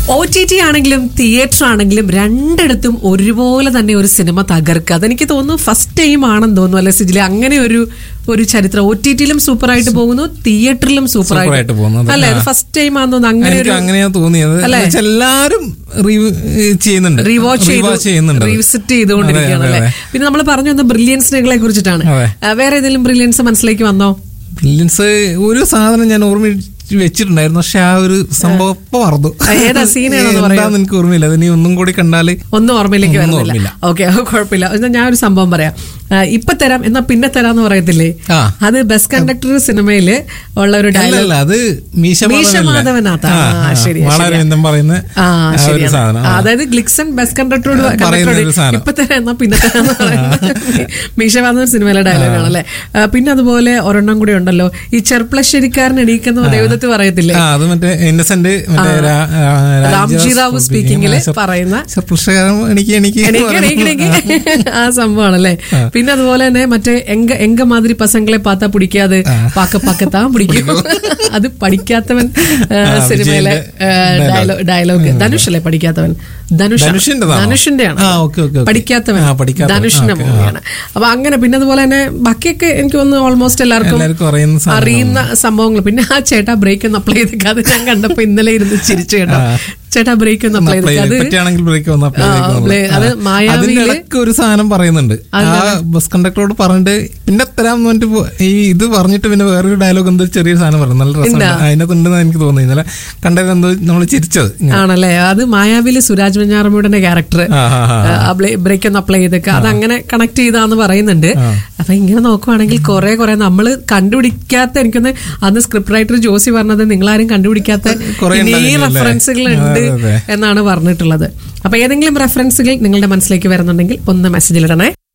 O T T ആണെങ്കിലും theatre ആണെങ്കിലും രണ്ടിടത്തും ഒരുപോലെ തന്നെ ഒരു സിനിമ തകർക്കുക അതെനിക്ക് തോന്നുന്നു ഫസ്റ്റ് ടൈം ആണെന്ന് തോന്നുന്നു അല്ലെ സിജിലെ അങ്ങനെ ഒരു ഒരു ചരിത്രം ഒ ടി ടിയിലും സൂപ്പർ ആയിട്ട് പോകുന്നു തിയേറ്ററിലും സൂപ്പർ Super ആയിട്ട് പോകുന്നു. അത് അല്ലെ അത് ആ. ഫസ്റ്റ് ടൈം ആണെന്ന് തോന്നുന്നു അങ്ങനെ എനിക്ക് ഒരു അങ്ങനെയാ തോന്നിയത് അല്ലേ? എന്നുവെച്ചാൽ എല്ലാരും re- ചെയ്യുന്നുണ്ട് റീവാച്ച് Rewatch ചെയ്യുന്നുണ്ട് അത്. റീവിസിറ്റ് ചെയ്തുകൊണ്ടിരിക്കുകയാണ് അതെ, അല്ലെ അതെ, പിന്നെ നമ്മൾ പറഞ്ഞു വന്ന ബ്രില്യൻസിനെ കുറിച്ചിട്ടാണ് അതെ. ആ, വേറെ ഏതെങ്കിലും ബ്രില്യൻസ് മനസ്സിലേക്ക് വന്നോ വില്ലൻസ് ഒരു സാധനം ഞാൻ ഓർമ്മിച്ച് വെച്ചിട്ടുണ്ടായിരുന്നു പക്ഷെ ആ ഒരു സംഭവം ഇപ്പൊ മറന്നു ആ, ഏതാ scene ഏതാന്ന് പറയോ? എന്താന്ന് എനിക്ക് ഓർമ്മയില്ല അതിനി ഒന്നും കൂടി കണ്ടാല് ഒന്നും ഓർമ്മയിലേക്ക് ഒന്നും വരുന്നില്ല ഓർമ്മയില്ല. ഓക്കെ കുഴപ്പമില്ല എന്നാ ഞാൻ ഒരു സംഭവം പറയാം ആ, ഇപ്പൊ തരാം എന്നാ പിന്നെ തരാന്ന് പറയത്തില്ലേ ആ. അത് ബസ് കണ്ടക്ടർ സിനിമയില് ഉള്ള ഒരു ഡയലോഗ് അല്ലല്ല അത് മീശ മീശ മാധവനാഥ. ആ, ശരിയാ, വളരെ ശരിയാ. എന്തും പറയുന്ന ആ ആ ഒരു ശരിയാണ് സാധനം ആ, ആ. അതായത് ഗ്ലിക്സൺ ബസ് കണ്ടക്ടറോട് പറയുന്ന കണ്ടക്ടറോട് ഒരു സാധനം. ഇപ്പൊ തരാം എന്നാ പിന്നെ തരാന്ന് പറയുന്നത് മീശവാദന സിനിമയിലെ ഡയലോഗാണ് അല്ലെ പിന്നെ അതുപോലെ ഒരെണ്ണം കൂടി ഉണ്ടല്ലോ ഈ ചെർപ്പളശ്ശേരിക്കാരൻ എണീക്കുന്ന ദൈവത്തിൽ പറയത്തില്ലേ ആ അത് മറ്റേ ഇന്നസെന്റ് മറ്റേ രാ- ആ, രാംജി രാജാസ് റാവു speaking. സ്പീക്കിങ്ങില് ആ, ശർ- പറയുന്ന ശർപ്പുഷകാരം എനിക്ക് എനിക്ക് എനിക്ക് എനിക്ക് എനിക്ക് ആ സംഭവമാണല്ലേ പിന്നെ അതുപോലെ തന്നെ മറ്റേ എങ്ക എങ്ക മാതിരി പസങ്ങളെ പാത്താ പിടിക്കാതെ പാക്ക പാക്കത്താ പിടിക്കും അത് പഠിക്കാത്തവൻ ആ, ആ, സിനിമയിലെ വിജയന്റെ ഡയലോഗ് ഡയലോഗ് ധനുഷ് അല്ലേ പഠിക്കാത്തവൻ ധനുഷ് ധനുഷിന്റെതാണോ? ധനുഷിന്റെയാണ് ആ, ഓക്കേ, ഓക്കേ, ഓക്കേ. പഠിക്കാത്തവൻ ആ, പഠിക്കാത്തവൻ. ധനുഷിന്റെ ആ, ഓക്കേ, മൂവിയാണ് അപ്പൊ അങ്ങനെ പിന്നെ അതുപോലെ തന്നെ ബാക്കിയൊക്കെ എനിക്ക് തോന്നുന്നു ഓൾമോസ്റ്റ് എല്ലാവർക്കും എല്ലാവർക്കും അറിയുന്ന സാധനങ്ങളാണ്. അറിയുന്ന സംഭവങ്ങൾ പിന്നെ ആ ചേട്ടാ ബ്രേക്ക് ഒന്ന് അപ്ലൈ ചെയ്തൊക്കെ അത് ഞാൻ കണ്ടപ്പോ ഇന്നലെ ഇരുന്ന് ചിരിച്ചു കേട്ടോ ചേട്ടാ ബ്രേക്ക് ഒന്ന് അപ്ലൈ apply ചെയ്തൊക്കെ ചെയ്ത് അത് പറ്റുകയാണെങ്കിൽ ബ്രേക്ക് വന്ന് apply ആ, ചെയ്തേക്കണം. apply- അത് ആ. മായാവിയില് അതിന്റെ ഇടയ്ക്ക് ഒരു സാധനം പറയുന്നുണ്ട് ആ ബസ് കണ്ടക്ടറോട് പറഞ്ഞിട്ട് പിന്നെ തരാന്ന് പറഞ്ഞിട്ട് പോ- ഈ ഇത് പറഞ്ഞിട്ട് പിന്നെ വേറൊരു ഡയലോഗ് എന്തോ ചെറിയ സാധനം പറഞ്ഞു നല്ല രസമുണ്ട് അതിനകത്തുണ്ടെന്ന് എനിക്ക് തോന്നി ഇന്നലെ കണ്ടത് എന്തോ നമ്മൾ ചിരിച്ചത് ഇങ്ങനെ. ആണല്ലേ അത് മായാവില് സുരാജ് വെഞ്ഞാറമ്മൂടിന്റെ ക്യാരക്ടർ ആ, ആ, ആ. ബ്രേക്ക് ഒന്ന് അപ്ലൈ ചെയ്തൊക്കെ അത് അങ്ങനെ കണക്ട് ചെയ്താന്ന് പറയുന്നുണ്ട് അപ്പൊ ഇങ്ങനെ നോക്കുവാണെങ്കിൽ കുറെ കുറെ നമ്മൾ കണ്ടുപിടിക്കാത്ത എനിക്കൊന്ന് അന്ന് സ്ക്രിപ്റ്റ് റൈറ്റർ ജോസി പറഞ്ഞത് നിങ്ങളാരും കണ്ടുപിടിക്കാത്ത കുറേ ഇനി ഉണ്ടാവില്ലേ? റെഫറൻസുകൾ ഉണ്ട് അതെ, അതെ. എന്നാണ് പറഞ്ഞിട്ടുള്ളത് അപ്പൊ ഏതെങ്കിലും റെഫറൻസുകൾ നിങ്ങളുടെ മനസ്സിലേക്ക് വരുന്നുണ്ടെങ്കിൽ ഒന്ന് മെസ്സേജിൽ ഇടണേ